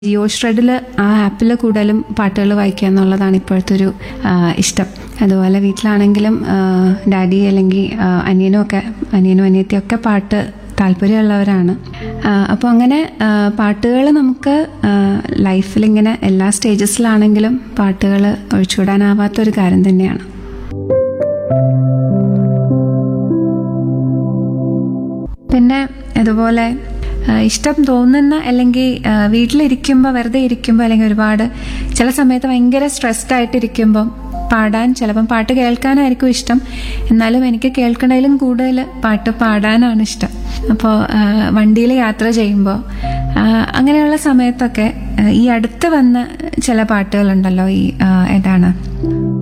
ജിയോ ഷ്രെഡിൽ ആ ആപ്പിൽ കൂടുതലും പാട്ടുകൾ വായിക്കുക എന്നുള്ളതാണ് ഇപ്പോഴത്തെ ഒരു ആ, ഇഷ്ടം അതുപോലെ വീട്ടിലാണെങ്കിലും ആ, ഡാഡി അല്ലെങ്കിൽ ആ, അനിയനും ഒക്കെ അനിയനും അനിയത്തിയും ഒക്കെ പാട്ട് താല്പര്യമുള്ളവരാണ് അപ്പോൾ അങ്ങനെ പാട്ടുകൾ നമുക്ക് ലൈഫിൽ ഇങ്ങനെ എല്ലാ സ്റ്റേജസിലാണെങ്കിലും പാട്ടുകൾ ഒഴിച്ചുവിടാനാവാത്തൊരു കാര്യം തന്നെയാണ് പിന്നെ ഇതുപോലെ ആ, ഇഷ്ടം തോന്നുന്ന അല്ലെങ്കിൽ ആ, വീട്ടിലിരിക്കുമ്പോൾ വെറുതെ ഇരിക്കുമ്പോൾ അല്ലെങ്കിൽ ഒരുപാട് ചില സമയത്ത് ഭയങ്കര സ്ട്രെസ്ഡ് ആയിട്ടിരിക്കുമ്പം പാടാൻ ചിലപ്പം പാട്ട് കേൾക്കാനായിരിക്കും ഇഷ്ടം എന്നാലും എനിക്ക് കേൾക്കണതിലും കൂടുതൽ പാട്ട് പാടാനാണ് ഇഷ്ടം അപ്പോൾ വണ്ടിയിൽ യാത്ര ചെയ്യുമ്പോൾ ആ, അങ്ങനെയുള്ള സമയത്തൊക്കെ ആ, ഈ അടുത്ത് വന്ന ചില പാട്ടുകളുണ്ടല്ലോ ഈ ആ, ഏതാണ്